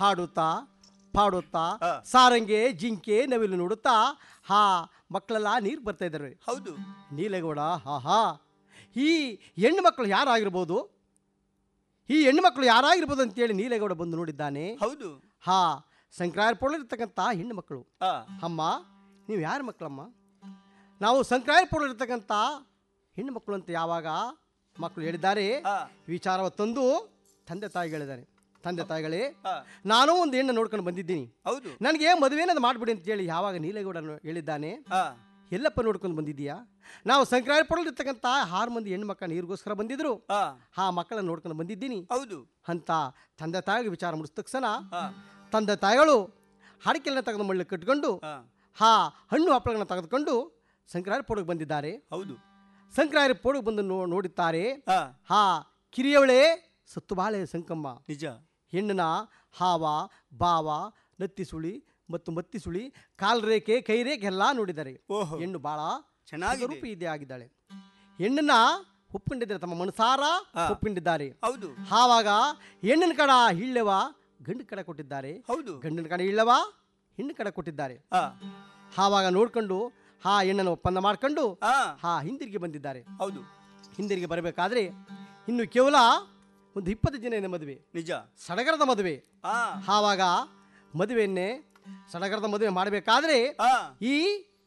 ಹಾಡುತ್ತಾ ಪಾಡುತ್ತಾ ಆ. ಸಾರಂಗೆ ಜಿಂಕೆ ನವಿಲು ನೋಡುತ್ತಾ ಹಾ ಮಕ್ಕಳೆಲ್ಲ ನೀರು ಬರ್ತಾ ಇದ್ದಾರೆ ಹೌದು ನೀಲೇಗೌಡ ಹಾ ಹಾ ಈ ಹೆಣ್ಣು ಮಕ್ಕಳು ಯಾರಾಗಿರ್ಬೋದು ಈ ಹೆಣ್ಣು ಮಕ್ಕಳು ಯಾರಾಗಿರ್ಬೋದು ಅಂತೇಳಿ ನೀಲೇಗೌಡ ಬಂದು ನೋಡಿದ್ದಾನೆ ಹೌದು ಹಾ ಸಂಕ್ರಾಯಪುರದಲ್ಲಿರ್ತಕ್ಕಂಥ ಹೆಣ್ಣು ಮಕ್ಕಳು ಆ ಅಮ್ಮ ನೀವು ಯಾರ ಮಕ್ಕಳಮ್ಮ ನಾವು ಸಂಕ್ರಾಯಪುರದಲ್ಲಿರ್ತಕ್ಕಂಥ ಹೆಣ್ಣು ಮಕ್ಕಳು ಅಂತ ಯಾವಾಗ ಮಕ್ಕಳು ಹೇಳಿದ್ದಾರೆ ಆ ವಿಚಾರವ ತಂದು ತಂದೆ ತಾಯಿಗೆ ಹೇಳಿದ್ದಾರೆ ತಂದೆ ತಾಯಿಗಳೇ ಆ ನಾನು ಒಂದು ಹೆಣ್ಣು ನೋಡ್ಕೊಂಡು ಬಂದಿದ್ದೀನಿ ಹೌದು ನನಗೆ ಮದುವೆನದು ಮಾಡಿಬಿಡಿ ಅಂತೇಳಿ ಯಾವಾಗ ನೀಲೇಗೌಡ ಹೇಳಿದ್ದಾನೆ ಆ ಎಲ್ಲಪ್ಪ ನೋಡ್ಕೊಂಡು ಬಂದಿದ್ದೀಯಾ ನಾವು ಸಂಕ್ರಾಯಪುರದಲ್ಲಿರ್ತಕ್ಕಂಥ ಆರು ಮಂದಿ ಹೆಣ್ಮಕ್ಳ ನೀರಿಗೋಸ್ಕರ ಬಂದಿದ್ರು ಆ ಆ ಮಕ್ಕಳನ್ನ ನೋಡ್ಕೊಂಡು ಬಂದಿದ್ದೀನಿ ಹೌದು ಅಂತ ತಂದೆ ತಾಯಿಗೆ ವಿಚಾರ ಮುಡಿಸ್ ತಕ್ಷಣ ಆ ತಂದೆ ತಾಯಿಗಳು ಹಡಕೆಲ್ಲ ತೆಗೆದು ಮಳ್ಳಿ ಕಟ್ಕೊಂಡು ಆ ಹಾ ಹಣ್ಣು ಹಪ್ಪಳಗಳನ್ನ ತೆಗೆದುಕೊಂಡು ಸಂಕ್ರಾಂತಿ ಪೋಡಿಗೆ ಬಂದಿದ್ದಾರೆ ಹೌದು ಸಂಕ್ರಾಂತಿ ಪೋಡಿಗೆ ಬಂದು ನೋ ನೋಡುತ್ತಾರೆ ಆ ಹಾ ಕಿರಿಯವಳೆ ಸತ್ತು ಬಾಳೆ ಸಂಕಮ್ಮ ನಿಜ ಹೆಣ್ಣನ ಹಾವ ಬಾವ ನತ್ತಿ ಸುಳಿ ಮತ್ತು ಮತ್ತಿ ಸುಳಿ ಕಾಲ್ ರೇಖೆ ಕೈ ರೇಖೆ ಎಲ್ಲ ನೋಡಿದ್ದಾರೆ ಓಹೋ ಹೆಣ್ಣು ಭಾಳ ಚೆನ್ನಾಗಿದೆ ರೂಪಿ ಇದೆ ಆಗಿದ್ದಾಳೆ ಹೆಣ್ಣನ್ನ ಒಪ್ಕೊಂಡಿದ್ದಾರೆ ತಮ್ಮ ಮನಸಾರ ಆ. ಒಪ್ಕೊಂಡಿದ್ದಾರೆ ಹೌದು ಆವಾಗ ಹೆಣ್ಣಿನ ಕಡ ಇಳ್ಳವ ಗಂಡಿನ ಕಡೆ ಕೊಟ್ಟಿದ್ದಾರೆ ಹೌದು ಗಂಡಿನ ಕಡೆ ಇಳ್ಳವ ಹೆಣ್ಣು ಕಡೆ ಕೊಟ್ಟಿದ್ದಾರೆ ಆ ಆವಾಗ ನೋಡ್ಕೊಂಡು ಆ ಹೆಣ್ಣನ್ನು ಒಪ್ಪಂದ ಮಾಡ್ಕೊಂಡು ಆ ಹಾ ಹಿಂದಿರುಗಿ ಬಂದಿದ್ದಾರೆ ಹೌದು ಹಿಂದಿರುಗಿ ಬರಬೇಕಾದ್ರೆ ಇನ್ನು ಕೇವಲ ಒಂದು ಇಪ್ಪತ್ತು ದಿನ ಮದುವೆ ನಿಜ ಸಡಗರದ ಮದುವೆ ಆ ಆವಾಗ ಮದುವೆಯನ್ನೇ ಸಡಗರದ ಮದುವೆ ಮಾಡಬೇಕಾದ್ರೆ ಆ ಈ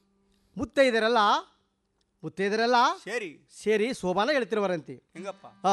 ಮುತ್ತೈದರೆಲ್ಲ ಮುತ್ತೈದರೆಲ್ಲ ಸರಿ ಸೇರಿ ಸೋಬಾನ ಹೇಳ್ತಿರುವರಂತೆ ಹೆಂಗಪ್ಪ